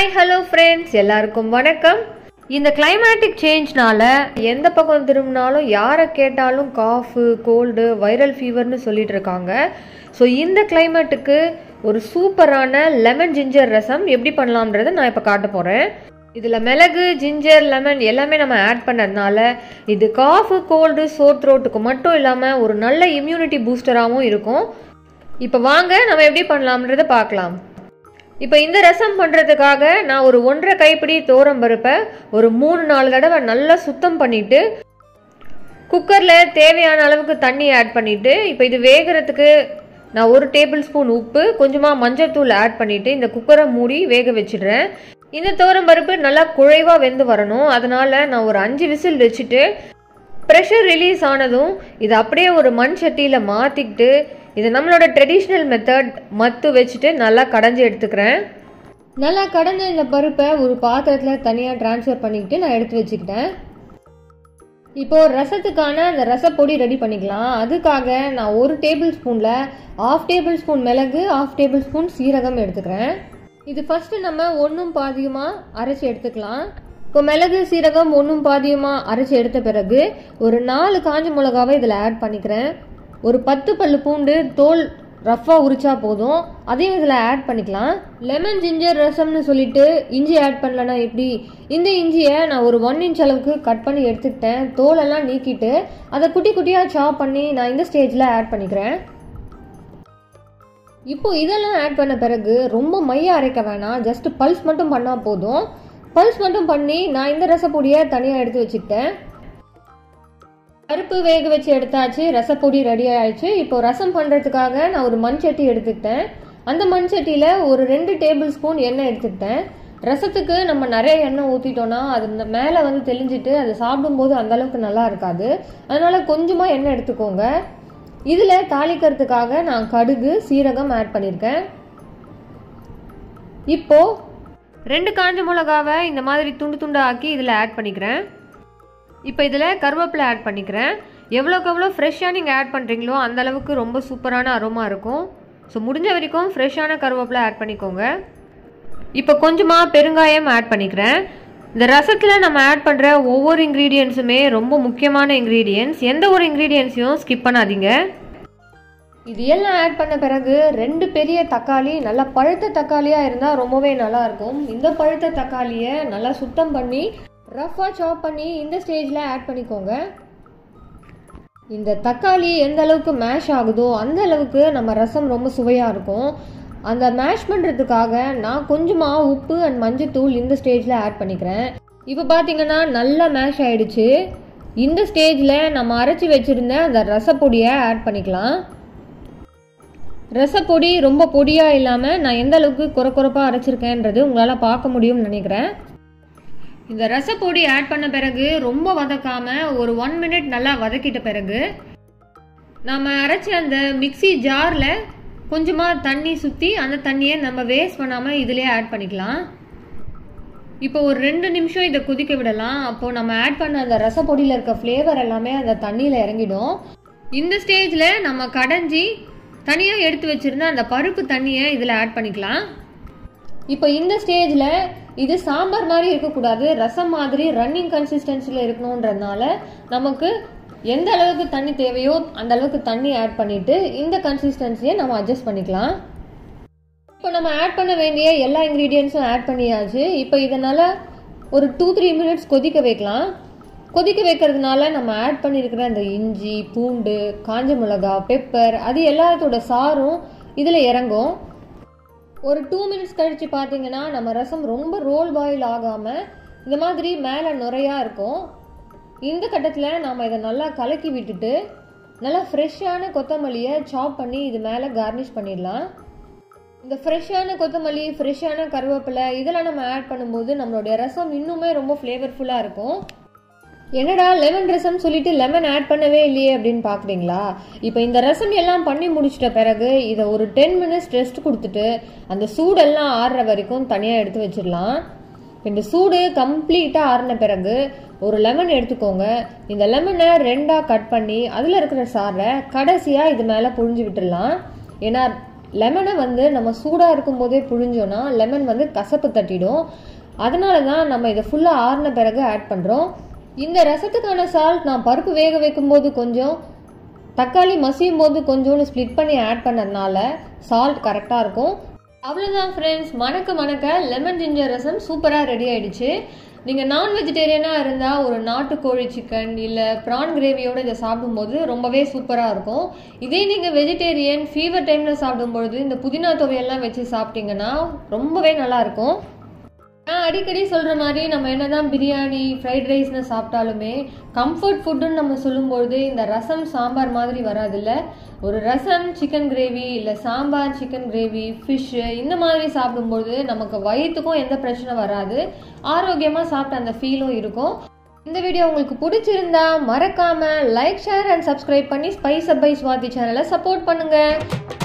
hi hello friends எல்லாருக்கும் வணக்கம் இந்த கிளைமேட்டிக் சேஞ்ச்னால எந்த பக்கம் திரும்பினாலும் யாரை கேட்டாலும் காஃபு கோல்டு வைரல் ஃபீவர்னு சொல்லிட்டு இருக்காங்க ஸோ இந்த கிளைமேட்டுக்கு ஒரு சூப்பரான லெமன் ஜிஞ்சர் ரசம் எப்படி பண்ணலாம்ன்றதை நான் இப்போ காட்ட போகிறேன் இதில் மிளகு ஜிஞ்சர் லெமன் எல்லாமே நம்ம ஆட் பண்ணதுனால இது காஃபு கோல்டு சோர் த்ரோட்டுக்கு மட்டும் இல்லாமல் ஒரு நல்ல இம்யூனிட்டி பூஸ்டராகவும் இருக்கும் இப்போ வாங்க நம்ம எப்படி பண்ணலாம்ன்றதை பார்க்கலாம் இப்போ இந்த ரசம் பண்ணுறதுக்காக நான் ஒரு ஒன்றரை கைப்பிடி தோரம் பருப்பை ஒரு மூணு நாலு தடவை நல்லா சுத்தம் பண்ணிட்டு குக்கரில் தேவையான அளவுக்கு தண்ணி ஆட் பண்ணிட்டு இப்போ இது வேகிறதுக்கு நான் ஒரு டேபிள் ஸ்பூன் உப்பு கொஞ்சமாக மஞ்சள்தூள் ஆட் பண்ணிட்டு இந்த குக்கரை மூடி வேக வச்சிடுறேன் இந்த தோரம் பருப்பு நல்லா குழைவாக வெந்து வரணும் அதனால நான் ஒரு அஞ்சு விசில் வச்சுட்டு ப்ரெஷர் ரிலீஸ் ஆனதும் இது அப்படியே ஒரு மண் சட்டியில் மாற்றிக்கிட்டு இது நம்மளோட ட்ரெடிஷ்னல் மெத்தட் மத்து வச்சுட்டு நல்லா கடைஞ்சி எடுத்துக்கிறேன் நல்லா கடைஞ்ச இந்த பருப்பை ஒரு பாத்திரத்தில் தனியாக ட்ரான்ஸ்ஃபர் பண்ணிக்கிட்டு நான் எடுத்து வச்சுக்கிட்டேன் இப்போ ரசத்துக்கான அந்த ரசப்பொடி ரெடி பண்ணிக்கலாம் அதுக்காக நான் ஒரு டேபிள் ஸ்பூனில் ஆஃப் டேபிள் ஸ்பூன் மிளகு ஆஃப் டேபிள் ஸ்பூன் சீரகம் எடுத்துக்கிறேன் இது ஃபஸ்ட்டு நம்ம ஒன்றும் பாதியமாக அரைச்சி எடுத்துக்கலாம் இப்போ மிளகு சீரகம் ஒன்றும் பாதியமாக அரைச்சி எடுத்த பிறகு ஒரு நாலு காஞ்ச மிளகாவை இதில் ஆட் பண்ணிக்கிறேன் ஒரு பத்து பல்லு பூண்டு தோல் ரஃப்பாக உரிச்சா போதும் அதையும் இதில் ஆட் பண்ணிக்கலாம் லெமன் ஜிஞ்சர் ரசம்னு சொல்லிட்டு இஞ்சி ஆட் பண்ணலன்னா எப்படி இந்த இஞ்சியை நான் ஒரு ஒன் இன்ச் அளவுக்கு கட் பண்ணி எடுத்துக்கிட்டேன் தோலெல்லாம் நீக்கிட்டு அதை குட்டி குட்டியாக சாப் பண்ணி நான் இந்த ஸ்டேஜில் ஆட் பண்ணிக்கிறேன் இப்போ இதெல்லாம் ஆட் பண்ண பிறகு ரொம்ப மைய அரைக்க வேணாம் ஜஸ்ட் பல்ஸ் மட்டும் பண்ணால் போதும் பல்ஸ் மட்டும் பண்ணி நான் இந்த ரசப்பொடியை தனியாக எடுத்து வச்சுக்கிட்டேன் பருப்பு வேக வச்சு எடுத்தாச்சு ரசப்பொடி ரெடி ஆயிடுச்சு இப்போ ரசம் பண்ணுறதுக்காக நான் ஒரு மண் சட்டி எடுத்துக்கிட்டேன் அந்த மண் சட்டியில் ஒரு ரெண்டு டேபிள் ஸ்பூன் எண்ணெய் எடுத்துக்கிட்டேன் ரசத்துக்கு நம்ம நிறைய எண்ணெய் ஊற்றிட்டோன்னா அது மேலே வந்து தெளிஞ்சிட்டு அது சாப்பிடும்போது அந்த அளவுக்கு நல்லா இருக்காது அதனால கொஞ்சமாக எண்ணெய் எடுத்துக்கோங்க இதில் தாளிக்கிறதுக்காக நான் கடுகு சீரகம் ஆட் பண்ணியிருக்கேன் இப்போ ரெண்டு காஞ்ச மிளகாவை இந்த மாதிரி துண்டு துண்டு ஆக்கி இதில் ஆட் பண்ணிக்கிறேன் இப்போ இதில் கருவேப்பிலை ஆட் பண்ணிக்கிறேன் எவ்வளோக்கு எவ்வளோ ஃப்ரெஷ்ஷாக நீங்கள் ஆட் பண்ணுறீங்களோ அந்த அளவுக்கு ரொம்ப சூப்பரான அரோமா இருக்கும் ஸோ முடிஞ்ச வரைக்கும் ஃப்ரெஷ்ஷான கருவேப்பிலை ஆட் பண்ணிக்கோங்க இப்போ கொஞ்சமாக பெருங்காயம் ஆட் பண்ணிக்கிறேன் இந்த ரசத்தில் நம்ம ஆட் பண்ணுற ஒவ்வொரு இன்க்ரீடியன்ஸுமே ரொம்ப முக்கியமான இன்க்ரீடியன்ஸ் எந்த ஒரு இன்க்ரீடியன்ஸையும் ஸ்கிப் பண்ணாதீங்க இது எல்லாம் ஆட் பண்ண பிறகு ரெண்டு பெரிய தக்காளி நல்லா பழுத்த தக்காளியாக இருந்தால் ரொம்பவே நல்லா இருக்கும் இந்த பழுத்த தக்காளியை நல்லா சுத்தம் பண்ணி ரஃபாக சாப் பண்ணி இந்த ஸ்டேஜில் ஆட் பண்ணிக்கோங்க இந்த தக்காளி எந்த அளவுக்கு மேஷ் ஆகுதோ அந்த அளவுக்கு நம்ம ரசம் ரொம்ப சுவையாக இருக்கும் அந்த மேஷ் பண்ணுறதுக்காக நான் கொஞ்சமாக உப்பு அண்ட் மஞ்சத்தூள் இந்த ஸ்டேஜில் ஆட் பண்ணிக்கிறேன் இப்போ பார்த்தீங்கன்னா நல்லா மேஷ் ஆயிடுச்சு இந்த ஸ்டேஜில் நம்ம அரைச்சி வச்சுருந்த அந்த ரசப்பொடியை ஆட் பண்ணிக்கலாம் ரசப்பொடி ரொம்ப பொடியாக இல்லாமல் நான் எந்த அளவுக்கு குறை குறைப்பாக அரைச்சிருக்கேன்றது உங்களால் பார்க்க முடியும்னு நினைக்கிறேன் இந்த ரசப்பொடி ஆட் பண்ண பிறகு ரொம்ப வதக்காம ஒரு ஒன் மினிட் நல்லா வதக்கிட்ட பிறகு நம்ம அரைச்ச அந்த மிக்சி ஜாரில் கொஞ்சமாக தண்ணி சுற்றி அந்த தண்ணியை நம்ம வேஸ்ட் பண்ணாமல் இதிலே ஆட் பண்ணிக்கலாம் இப்போ ஒரு ரெண்டு நிமிஷம் இதை கொதிக்க விடலாம் அப்போது நம்ம ஆட் பண்ண அந்த ரசப்பொடியில் இருக்க ஃப்ளேவர் எல்லாமே அந்த தண்ணியில் இறங்கிடும் இந்த ஸ்டேஜில் நம்ம கடைஞ்சி தனியாக எடுத்து வச்சுருந்த அந்த பருப்பு தண்ணியை இதில் ஆட் பண்ணிக்கலாம் இப்போ இந்த ஸ்டேஜில் இது சாம்பார் மாதிரி இருக்கக்கூடாது ரசம் மாதிரி ரன்னிங் கன்சிஸ்டன்சியில் இருக்கணுன்றதுனால நமக்கு எந்த அளவுக்கு தண்ணி தேவையோ அந்த அளவுக்கு தண்ணி ஆட் பண்ணிட்டு இந்த கன்சிஸ்டன்சியை நம்ம அட்ஜஸ்ட் பண்ணிக்கலாம் இப்போ நம்ம ஆட் பண்ண வேண்டிய எல்லா இன்க்ரீடியன்ஸும் ஆட் பண்ணியாச்சு இப்போ இதனால் ஒரு டூ த்ரீ மினிட்ஸ் கொதிக்க வைக்கலாம் கொதிக்க வைக்கிறதுனால நம்ம ஆட் பண்ணியிருக்கிற அந்த இஞ்சி பூண்டு காஞ்ச மிளகா பெப்பர் அது எல்லாத்தோட சாரும் இதில் இறங்கும் ஒரு டூ மினிட்ஸ் கழித்து பார்த்தீங்கன்னா நம்ம ரசம் ரொம்ப ரோல் பாயில் ஆகாமல் இந்த மாதிரி மேலே நுரையா இருக்கும் இந்த கட்டத்தில் நாம் இதை நல்லா கலக்கி விட்டுட்டு நல்லா ஃப்ரெஷ்ஷான கொத்தமல்லியை சாப் பண்ணி இது மேலே கார்னிஷ் பண்ணிடலாம் இந்த ஃப்ரெஷ்ஷான கொத்தமல்லி ஃப்ரெஷ்ஷான கருவேப்பிலை இதெல்லாம் நம்ம ஆட் பண்ணும்போது நம்மளுடைய ரசம் இன்னுமே ரொம்ப ஃப்ளேவர்ஃபுல்லாக இருக்கும் என்னடா லெமன் ரசம் சொல்லிட்டு லெமன் ஆட் பண்ணவே இல்லையே அப்படின்னு பார்க்குறீங்களா இப்போ இந்த ரசம் எல்லாம் பண்ணி முடிச்சிட்ட பிறகு இதை ஒரு டென் மினிட்ஸ் ரெஸ்ட் கொடுத்துட்டு அந்த சூடெல்லாம் ஆறுற வரைக்கும் தனியாக எடுத்து வச்சிடலாம் இந்த சூடு கம்ப்ளீட்டாக ஆறின பிறகு ஒரு லெமன் எடுத்துக்கோங்க இந்த லெமனை ரெண்டாக கட் பண்ணி அதில் இருக்கிற சாரை கடைசியாக இது மேலே புழிஞ்சு விட்டுடலாம் ஏன்னா லெமனை வந்து நம்ம சூடாக இருக்கும்போதே புழிஞ்சோன்னா லெமன் வந்து கசப்பு தட்டிடும் அதனால தான் நம்ம இதை ஃபுல்லாக ஆறின பிறகு ஆட் பண்ணுறோம் இந்த ரசத்துக்கான சால்ட் நான் பருப்பு வேக வைக்கும்போது கொஞ்சம் தக்காளி மசியும் போது கொஞ்சோண்டு ஸ்ப்ளிட் பண்ணி ஆட் பண்ணதுனால சால்ட் கரெக்டாக இருக்கும் அவ்வளோதான் ஃப்ரெண்ட்ஸ் மணக்க மணக்க லெமன் ஜிஞ்சர் ரசம் சூப்பராக ரெடி ஆயிடுச்சு நீங்கள் நான் வெஜிடேரியனாக இருந்தால் ஒரு நாட்டுக்கோழி சிக்கன் இல்லை ப்ரான் கிரேவியோடு இதை சாப்பிடும்போது ரொம்பவே சூப்பராக இருக்கும் இதே நீங்கள் வெஜிடேரியன் ஃபீவர் டைமில் சாப்பிடும்பொழுது இந்த புதினா துவையெல்லாம் வச்சு சாப்பிட்டீங்கன்னா ரொம்பவே நல்லாயிருக்கும் நான் அடிக்கடி சொல்கிற மாதிரி நம்ம என்னதான் பிரியாணி ஃப்ரைட் ரைஸ்னு சாப்பிட்டாலுமே கம்ஃபர்ட் ஃபுட்டுன்னு நம்ம சொல்லும்பொழுது இந்த ரசம் சாம்பார் மாதிரி வராதுல்ல ஒரு ரசம் சிக்கன் கிரேவி இல்லை சாம்பார் சிக்கன் கிரேவி ஃபிஷ்ஷு இந்த மாதிரி சாப்பிடும்பொழுது நமக்கு வயிற்றுக்கும் எந்த பிரச்சனை வராது ஆரோக்கியமாக சாப்பிட்ட அந்த ஃபீலும் இருக்கும் இந்த வீடியோ உங்களுக்கு பிடிச்சிருந்தா மறக்காம லைக் ஷேர் அண்ட் சப்ஸ்கிரைப் பண்ணி ஸ்பைஸ் அப் பை ஸ்வாதி சேனலை சப்போர்ட் பண்ணுங்க